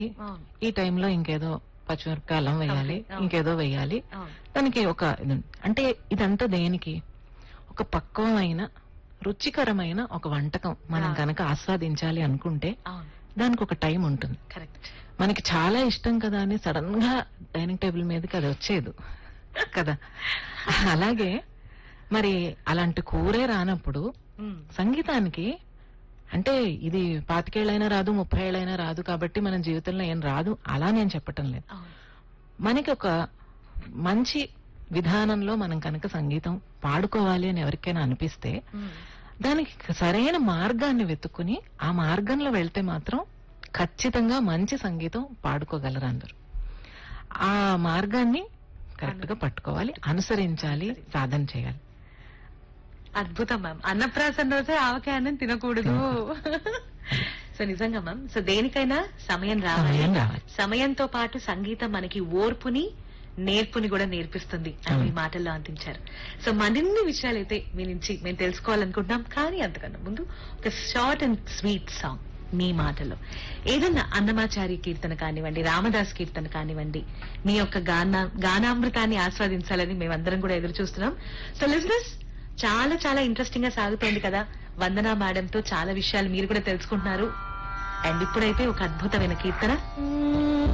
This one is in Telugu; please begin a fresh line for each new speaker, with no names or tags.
అవును
ఈ టైంలో ఇంకేదో పచ్చిమిరపకాయ అల్లం వేయాలి
అవును.
ఇంకేదో వేయాలి
అవును
దానికి ఒక ఇది ఉంది. అంటే ఇదంతా దేనికి ఒక పక్వమైన రుచికరమైన ఒక వంటకం మనం
ఆ.
కనుక ఆస్వాదించాలి అనుకుంటే
అవును
దానికి ఒక టైం ఉంటుంది
కరెక్ట్
మనకి చాలా ఇష్టం కదా అని సడన్ గా డైనింగ్ టేబుల్ మీదకి అది వచ్చేది కదా అలాగే మరి అలాంటి కూరే రానప్పుడు సంగీతానికి అంటే ఇది పాతికేళ్ళైనా రాదు ముప్పై ఏళ్ళైనా రాదు కాబట్టి మన జీవితంలో ఏం రాదు అలా నేను చెప్పటం లేదు
అవును
మనకి ఒక మంచి విధానంలో మనం కనుక సంగీతం పాడుకోవాలి అని ఎవరికైనా అనిపిస్తే
ఉమ్.
దానికి సరైన మార్గాన్ని వెతుక్కుని ఆ మార్గంలో వెళ్తే మాత్రం ఖచ్చితంగా మంచి సంగీతం పాడుకోగలరు అందరూ ఆ మార్గాన్ని కరెక్ట్ గా పట్టుకోవాలి అనుసరించాలి సాధన చేయాలి
అద్భుతం మ్యామ్ అన్నప్రాసన రోజే ఆవకాయ అన్నం తినకూడదు సో నిజంగా మ్యామ్ సో దేనికైనా సమయం రావాలి
సమయం రావాలి
సమయంతో పాటు సంగీతం మనకి ఓర్పుని నేర్పుని కూడా నేర్పిస్తుంది అని మీ
అవును.
మాటల్లో అందించారు సో మరిన్ని విషయాలైతే మీ నుంచి మేము తెలుసుకోవాలనుకుంటున్నాం కానీ అంతకన్నా ముందు ఒక షార్ట్ అండ్ స్వీట్ సాంగ్ మీ మాటలో ఏదన్నా అన్నమాచారి కీర్తన కానివ్వండి రామదాస్ కీర్తన కానివ్వండి మీ యొక్క గాన గానామృతాన్ని ఆస్వాదించాలని మేమందరం కూడా ఎదురు చూస్తున్నాం సో లిజినెస్ చాలా చాలా ఇంట్రెస్టింగ్ గా సాగుతోంది కదా వందనా మేడం తో చాలా విషయాలు మీరు కూడా తెలుసుకుంటున్నారు అండ్ ఇప్పుడైతే ఒక అద్భుతమైన కీర్తన